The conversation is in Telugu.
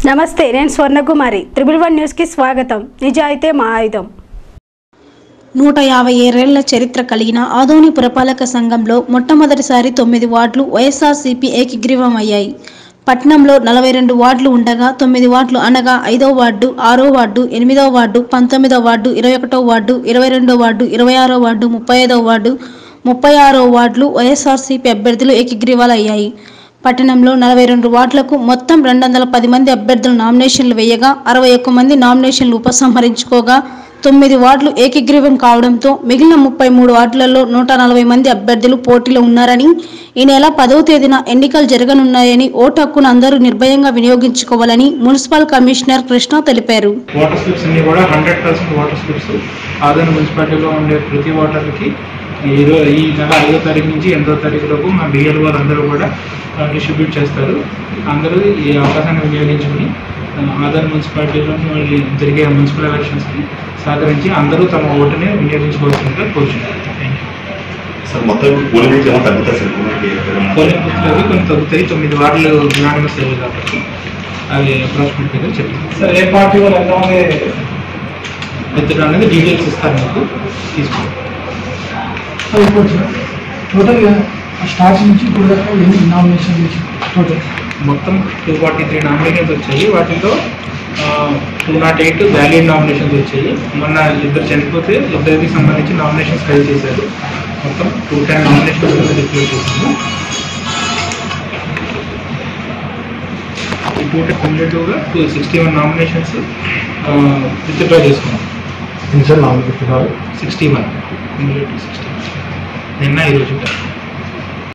నమస్తే నేను స్వర్ణకుమారి త్రిబుల్ వన్ న్యూస్కి స్వాగతం నిజాయితే మా ఆయుధం నూట యాభై ఏళ్ల చరిత్ర కలిగిన ఆదోని పురపాలక సంఘంలో మొట్టమొదటిసారి తొమ్మిది వార్డులు వైఎస్ఆర్సీపీ ఏకగ్రీవం అయ్యాయి పట్నంలో నలభై రెండు వార్డులు ఉండగా తొమ్మిది వార్డులు అనగా ఐదో వార్డు ఆరో వార్డు ఎనిమిదో వార్డు పంతొమ్మిదో వార్డు ఇరవై ఒకటో వార్డు ఇరవై రెండో వార్డు ఇరవై ఆరో వార్డు ముప్పై ఐదో వార్డు ముప్పై ఆరో వార్డులు వైఎస్ఆర్సీపీ అభ్యర్థులు ఏకగ్రీవాలు అయ్యాయి పట్టణంలో నలభై రెండు వార్డులకు మొత్తం రెండు వందల పది మంది అభ్యర్థులు నామినేషన్లు వేయగా అరవై ఒక్క మంది నామినేషన్లు ఉపసంహరించుకోగా తొమ్మిది వార్డులు ఏకగ్రీవం కావడంతో మిగిలిన ముప్పై మూడు వార్డులలో నూట నలభై మంది అభ్యర్థులు పోటీలో ఉన్నారని ఈ నెల పదవ తేదీన ఎన్నికలు జరగనున్నాయని ఓటు హక్కును అందరూ నిర్భయంగా వినియోగించుకోవాలని మున్సిపల్ కమిషనర్ కృష్ణ తెలిపారు వాటర్ స్లిప్స్ అన్ని కూడా హండ్రెడ్ పర్సెంట్ వాటర్ స్లిప్స్ ఆదరణ మున్సిపాలిటీలో ఉండే ప్రతి వాటర్కి ఈరో ఈ నెల ఐదో తారీఖు నుంచి ఎనిమిదో తారీఖు లోపు మా బిఎల్ వారు అందరూ కూడా డిస్ట్రిబ్యూట్ చేస్తారు అందరూ ఈ అవకాశాన్ని వినియోగించుకుని ఆ, ఆదరణ మున్సిపాలిటీలో మళ్ళీ జరిగే మున్సిపల్ ఎలక్షన్స్కి సహకరించి అందరూ తమ ఓటుని వినియోగించుకోవాల్సిందిగా కోరుచున్నారు థ్యాంక్ యూ సార్ మొత్తం ఇప్పుడు పోలింగ్ రేట్స్ ఏమైనా తగ్గుతాయి సార్ పోలింగ్ రేట్ ఏమైనా? పోలింగ్ బూత్లు అవి కొన్ని తగ్గుతాయి తొమ్మిది వార్డులు యునానిమస్ అయ్యాయి కాబట్టి అవి అప్రాక్సిమేట్గా చెప్పారు సార్ ఏ పార్టీ వాళ్ళు ఎంతమంది ఎత్తడం అనేది డీటెయిల్స్ ఇస్తారు మీకు తీసుకోండి అయిపోవచ్చు టోటల్గా స్టార్ట్ నుంచి ఇప్పుడు దాకా ఎన్ని నామినేషన్ చేసి టోటల్ మొత్తం టూ ఫార్టీ త్రీ నామినేషన్స్ వచ్చాయి వాటిలో two nought eight valid nominations వచ్చాయి మొన్న ఇద్దరు చనిపోతే ఇద్దరికి సంబంధించి నామినేషన్స్ ఫైల్ చేశారు మొత్తం టూ టెన్ నామినేషన్స్ డిక్లేర్ చేశాము ఈ టూ టెన్ క్యుములేటివ్గా two sixty one nominations withdraw చేసుకున్నాం ఎన్నిసార్లు nominate sixty one cumulative sixty నిన్న ఈరోజు